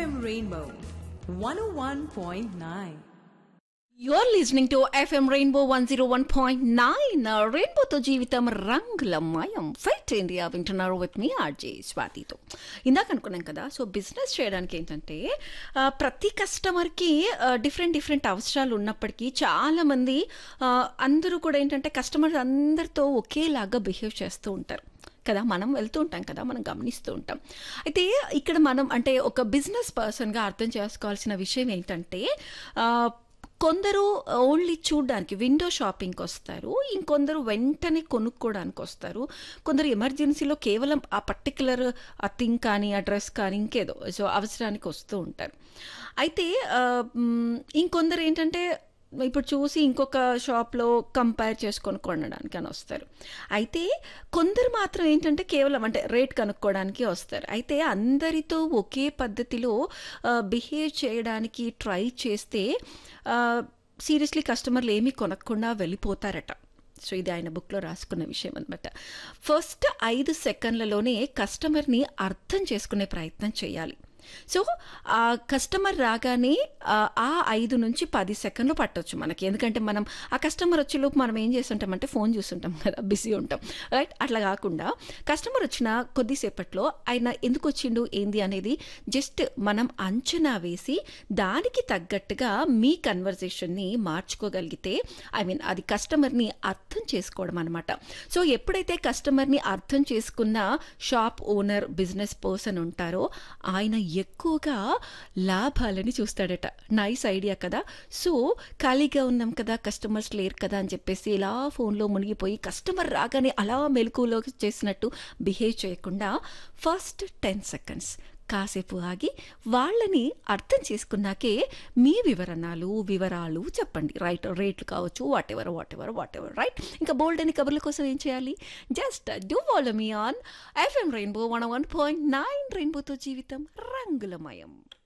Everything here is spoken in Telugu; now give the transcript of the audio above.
FM Rainbow 101.9. You're listening to FM Rainbow 101.9 రెయిన్బోతో జీవితం రంగులమయం ఫైట్ ఇండియా వింటున్నారు విత్ మీ ఆర్జే స్వాతితో ఇందాక అనుకున్నాం కదా సో బిజినెస్ చేయడానికి ఏంటంటే ఆ, ప్రతి కస్టమర్కి డిఫరెంట్ డిఫరెంట్ అవసరాలు ఉన్నప్పటికీ చాలామంది ఆ, అందరూ కూడా ఏంటంటే కస్టమర్స్ అందరితో ఒకేలాగా బిహేవ్ చేస్తూ ఉంటారు కదా మనం వెళ్తూ ఉంటాం కదా మనం గమనిస్తూ ఉంటాం అయితే ఇక్కడ మనం అంటే ఒక బిజినెస్ పర్సన్గా అర్థం చేసుకోవాల్సిన విషయం ఏంటంటే ఆ, కొందరు ఓన్లీ చూడడానికి విండో షాపింగ్కి వస్తారు ఇంకొందరు వెంటనే కొనుక్కోవడానికి వస్తారు కొందరు ఎమర్జెన్సీలో కేవలం ఆ పర్టికులర్ ఆ థింగ్ కానీ ఆ డ్రెస్ కానీ ఇంకేదో సో అవసరానికి వస్తూ ఉంటారు అయితే ఆ, మ్, ఇంకొందరు ఏంటంటే ఇప్పుడు చూసి ఇంకొక షాప్లో కంపేర్ చేసుకొని కొనడానికి అని వస్తారు అయితే కొందరు మాత్రం ఏంటంటే కేవలం అంటే రేట్ కనుక్కోవడానికి వస్తారు అయితే అందరితో ఒకే పద్ధతిలో బిహేవ్ చేయడానికి ట్రై చేస్తే సీరియస్లీ కస్టమర్లు ఏమీ కొనకుండా వెళ్ళిపోతారట సో ఇది ఆయన బుక్లో రాసుకున్న విషయం అనమాట ఫస్ట్ ఐదు సెకండ్లలోనే కస్టమర్ని అర్థం చేసుకునే ప్రయత్నం చేయాలి సో ఆ కస్టమర్ రాగానే ఆ, ఆ ఐదు నుంచి పది సెకండ్లు పట్టొచ్చు మనకి ఎందుకంటే మనం ఆ కస్టమర్ వచ్చేలోపు మనం ఏం చేస్తుంటామంటే ఫోన్ చూస్తుంటాం కదా బిజీ ఉంటాం రైట్ అట్లా కాకుండా కస్టమర్ వచ్చిన కొద్దిసేపట్లో ఆయన ఎందుకు వచ్చిండు ఏంది అనేది జస్ట్ మనం అంచనా వేసి దానికి తగ్గట్టుగా మీ కన్వర్జేషన్ని మార్చుకోగలిగితే ఐ మీన్ అది కస్టమర్ని అర్థం చేసుకోవడం అనమాట సో ఎప్పుడైతే కస్టమర్ని అర్థం చేసుకున్న షాప్ ఓనర్ బిజినెస్ పర్సన్ ఉంటారో ఆయన ఎక్కువగా లాభాలని చూస్తాడట నైస్ ఐడియా కదా సో ఖాళీగా ఉన్నాం కదా కస్టమర్స్ లేరు కదా అని చెప్పేసి ఇలా ఫోన్లో మునిగిపోయి కస్టమర్ రాగానే అలా మెలకులో చేసినట్టు బిహేవ్ చేయకుండా ఫస్ట్ టెన్ సెకండ్స్ కాసేపు ఆగి వాళ్ళని అర్థం చేసుకున్నాకే మీ వివరణలు వివరాలు చెప్పండి రైట్ రేట్లు కావచ్చు whatever whatever whatever right ఇంకా బోల్డ్ అని కబుర్ల కోసం ఏం చేయాలి just do follow me on FM Rainbow one one point nine రెయిన్బోతో జీవితం రంగులమయం